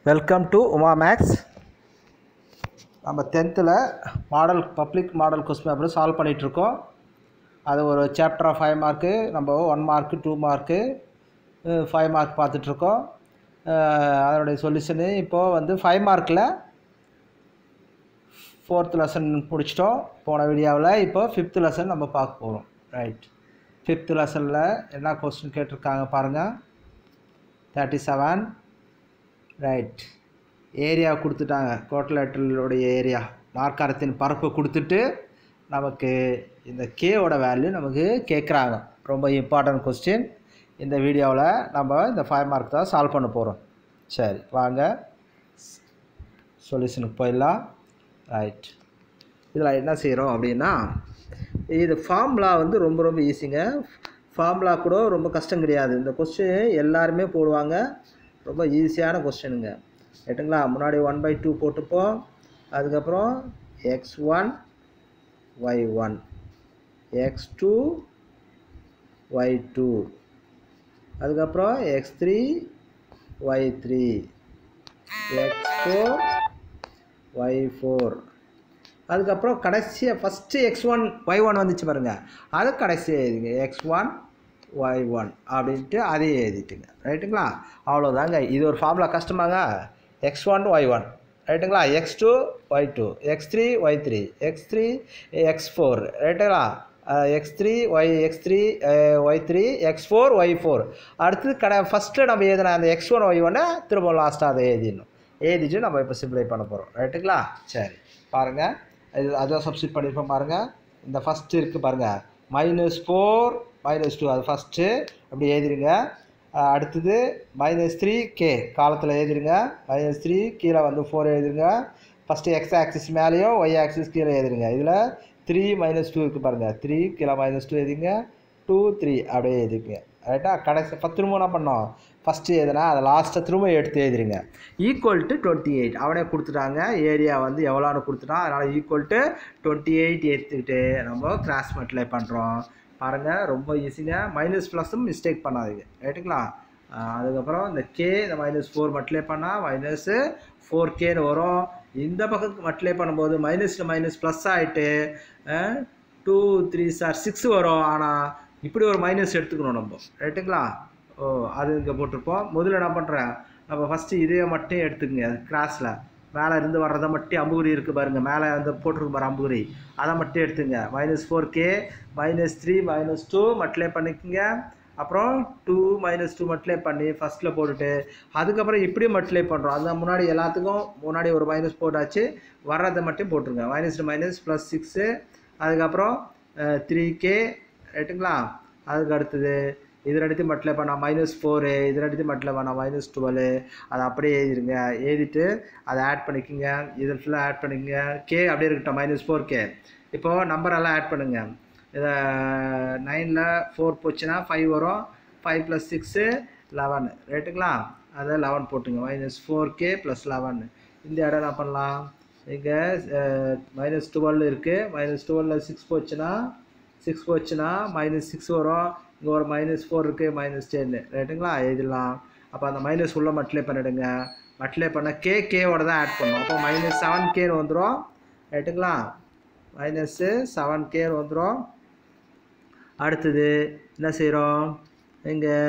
welcome to Uma maths நம்ம டென்த்தில் model public model question paper solve பண்ணிகிட்ருக்கோம் அது ஒரு சாப்டர் ஆஃப் ஃபைவ் மார்க்கு நம்ம one mark two mark five mark பார்த்துட்ருக்கோம் அதனுடைய சொல்யூஷனு இப்போது வந்து ஃபைவ் மார்க்கில் ஃபோர்த் லெசன் முடிச்சிட்டோம் போன வீடியோவில் இப்போ ஃபிஃப்த் லெசன் நம்ம பார்க்க போகிறோம் ரைட் ஃபிஃப்த் லெசனில் என்ன கொஸ்டின் கேட்டிருக்காங்க பாருங்கள் தேர்ட்டி செவன் ரைட் ஏரியா கொடுத்துட்டாங்க கோட்டலேட்டலுடைய ஏரியா மார்க்காரத்தின் பரப்பு கொடுத்துட்டு நமக்கு இந்த கேவோட வேல்யூ நமக்கு கேட்குறாங்க ரொம்ப இம்பார்ட்டன்ட் கொஸ்டின் இந்த வீடியோவில் நம்ம இந்த ஃபைவ் மார்க் தான் சால்வ் பண்ண போகிறோம் சரி வாங்க சொல்யூஷனுக்கு போயிடலாம் ரைட் இதில் என்ன செய்கிறோம் அப்படின்னா இது ஃபார்முலா வந்து ரொம்ப ரொம்ப ஈஸிங்க ஃபார்முலா கூட ரொம்ப கஷ்டம் கிடையாது இந்த கொஸ்டின் எல்லாருமே போடுவாங்க ரொம்ப ஈஸியான கொஸ்டினுங்க ரைட்டுங்களா முன்னாடி ஒன் பை டூ போட்டுப்போம் அதுக்கப்புறம் x one y one x two y two அதுக்கப்புறம் x three y three x four y four அதுக்கப்புறம் கடைசியாக first x one y one வந்துச்சு பாருங்கள் அது கடைசியாக எழுதிங்க எக்ஸ் ஒன் ஒய் ஒன் அப்படின்ட்டு அதையும் எழுதிட்டுங்க ரைட்டுங்களா அவ்வளோதாங்க இது ஒரு ஃபார்முலா கஷ்டமாங்க எக்ஸ் ஒன் ஒய் ஒன் ரைட்டுங்களா x two y two x three y three x three x four ரைட்டுங்களா x three y x three y three x four y four அடுத்தது கடை ஃபஸ்ட்டு நம்ம எழுதின அந்த எக்ஸ் ஒன் ஒய் ஒன்னை திரும்ப லாஸ்ட்டாக அதை எழுதிடணும் எழுதிட்டு நம்ம இப்போ சிம்பிளை பண்ண போகிறோம் ரைட்டுங்களா சரி பாருங்கள் இது அதான் சப்ஸ்டிட் பண்ணியிருப்போம் பாருங்கள் இந்த ஃபஸ்ட்டு இருக்குது பாருங்கள் மைனஸ் ஃபோர் மைனஸ் டூ அது ஃபஸ்ட்டு அப்படி எழுதிருங்க அடுத்தது மைனஸ் த்ரீ கே காலத்தில் எழுதிருங்க மைனஸ் த்ரீ கீழே வந்து ஃபோர் எழுதிருங்க ஃபஸ்ட்டு எக்ஸ் ஆக்சிஸ் மேலேயும் ஒய் ஆக்சிஸ் கீழே எழுதிருங்க இதில் த்ரீ மைனஸ் டூ இருக்குது பாருங்கள் த்ரீ கீழே மைனஸ் டூ எழுதிங்க டூ த்ரீ அப்படியே எழுதிக்குங்க ரைட்டா கடைசி பத்து திரும்ப என்ன பண்ணோம் ஃபஸ்ட்டு எதுனா அதை லாஸ்ட்டை திரும்ப எடுத்து எழுதிருங்க ஈக்குவல் டு டுவெண்ட்டி எயிட் அவனே கொடுத்துட்டாங்க ஏரியா வந்து எவ்வளோன்னு கொடுத்துட்டான் அதனால் ஈக்குவல் டு டுவெண்ட்டி எயிட் எடுத்துக்கிட்டு நம்ம கிராஸ் மல்டிப்ளை பண்ணுறோம் பாருங்கள் ரொம்ப ஈஸிங்க மைனஸ் ப்ளஸும் மிஸ்டேக் பண்ணாதீங்க ரைட்டுங்களா அதுக்கப்புறம் இந்த கே இந்த மைனஸ் ஃபோர் மல்டிப்ளை பண்ணால் மைனஸு ஃபோர் கேன்னு வரும் இந்த பக்கத்துக்கு மல்டிப்ளை பண்ணும்போது மைனஸில் மைனஸ் ப்ளஸ் ஆகிட்டு டூ த்ரீ சார் சிக்ஸ் வரும் ஆனால் இப்படி ஒரு மைனஸ் எடுத்துக்கணும் நம்ம ரைட்டுங்களா ஓ அது இங்கே போட்டிருப்போம் முதல்ல என்ன பண்ணுறேன் நம்ம ஃபஸ்ட்டு இதே மட்டும் எடுத்துக்கங்க அது கிராஸில் மேலே இருந்து வர்றதை மட்டும் அம்புகுறி இருக்குது பாருங்கள் மேலே அந்த போட்டிருக்கு பாரு அம்புகுறி அதை மட்டும் எடுத்துங்க minus four k minus three minus two மட்டிலே பண்ணிக்கோங்க அப்புறம் டூ மைனஸ் டூ மட்டிலே பண்ணி ஃபஸ்ட்டில் போட்டுட்டு அதுக்கப்புறம் இப்படி மட்டிலே பண்ணுறோம் அது முன்னாடி எல்லாத்துக்கும் முன்னாடி ஒரு மைனஸ் போட்டாச்சு வர்றதை மட்டும் போட்டுருங்க மைனஸ் மைனஸ் ப்ளஸ் சிக்ஸு அதுக்கப்புறம் த்ரீ கே ரைட்டுங்களா அதுக்கு அடுத்தது இது ரெண்டுத்தி மட்டில் பண்ணால் மைனஸ் ஃபோரு இது ரெண்டுத்தி மட்டில் பண்ணால் மைனஸ் டுவெலு அதை அப்படியே எழுதிருங்க எழுதிட்டு அதை ஆட் பண்ணிக்கோங்க இதில் ஃபுல்லாக ஆட் பண்ணிக்கோங்க கே அப்படியே இருக்கட்டும் மைனஸ் ஃபோர் கே இப்போது நம்பரெல்லாம் ஆட் பண்ணுங்கள் இதை நைனில் ஃபோர் போச்சுன்னா ஃபைவ் வரும் ஃபைவ் ப்ளஸ் சிக்ஸு லெவன் ரைட்டுங்களா அதை லெவன் போட்டுங்க minus four k plus eleven இந்த இடம் என்ன பண்ணலாம் இங்கே மைனஸ் டுவெல் இருக்குது மைனஸ் டுவெலில் சிக்ஸ் போச்சுன்னா சிக்ஸ் போச்சுன்னா மைனஸ் சிக்ஸ் வரும் இங்கே ஒரு மைனஸ் ஃபோர் இருக்குது மைனஸ் டென்னு ரைட்டுங்களா எழுதிடலாம் அப்போ அந்த மைனஸ் உள்ள மட்டிலே பண்ணிவிடுங்க மட்டிலே பண்ண கே கேவோட தான் ஆட் பண்ணும் அப்போ மைனஸ் செவன் கேன்னு வந்துடும் ரைட்டுங்களா மைனஸ்ஸு செவன் கேன்னு வந்துடும் அடுத்தது என்ன செய்கிறோம் இங்கே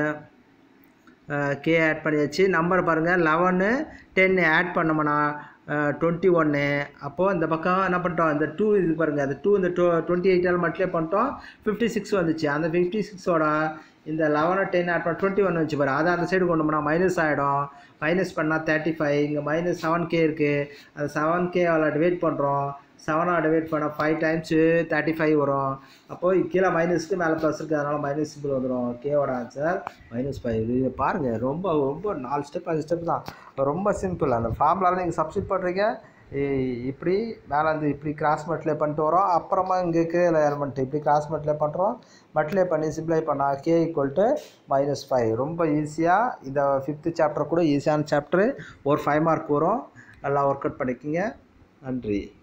கே ஆட் பண்ணியாச்சு நம்பர் பாருங்கள் லெவனு டென்னு ஆட் பண்ணோம்னா டுவெண்ட்டி ஒன்று அப்போது இந்த பக்கம் என்ன பண்ணிட்டோம் இந்த டூ இது பாருங்கள் அந்த டூ இந்த டூ டுவெண்ட்டி எயிட்டால் மட்டும் பண்ணிட்டோம் ஃபிஃப்டி சிக்ஸ் வந்துச்சு அந்த ஃபிஃப்டி சிக்ஸோட இந்த லெவனை டென் ஆட் பண்ண டுவெண்ட்டி ஒன் வச்சு பாரு அதை அந்த சைடு கொண்டு போனால் மைனஸ் ஆகிடும் மைனஸ் பண்ணால் தேர்ட்டி ஃபைவ் இங்கே மைனஸ் செவன் கே இருக்குது அந்த செவன் கே அவளை டிவைட் பண்ணுறோம் செவனாக டிவைட் பண்ணால் ஃபைவ் டைம்ஸு தேர்ட்டி ஃபைவ் வரும் அப்போது கீழே மைனஸ்க்கு மேலே ப்ளஸ் இருக்குது அதனால் மைனஸ் சிம்பிள் வந்துடும் கேவோட ஆன்சர் மைனஸ் ஃபைவ் இது பாருங்கள் ரொம்ப ரொம்ப நாலு ஸ்டெப் அஞ்சு ஸ்டெப் தான் ரொம்ப சிம்பிள் அந்த ஃபார்முலாவில் நீங்கள் சப்ஸ்டிட் பண்ணுறீங்க இப்படி மேலே வந்து இப்படி கிராஸ் மட்டிலே பண்ணிட்டு வரோம் அப்புறமா இங்கே இருக்கிற எலமெண்ட் இப்படி கிராஸ் மட்டிலே பண்ணுறோம் மட்டிலே பண்ணி சிம்பிளை பண்ணால் k equal to minus five ரொம்ப ஈஸியாக இந்த ஃபிஃப்த்து சாப்டர் கூட ஈஸியான சாப்டரு ஒரு ஃபைவ் மார்க் வரும் நல்லா ஒர்க் அவுட் பண்ணிக்கோங்க நன்றி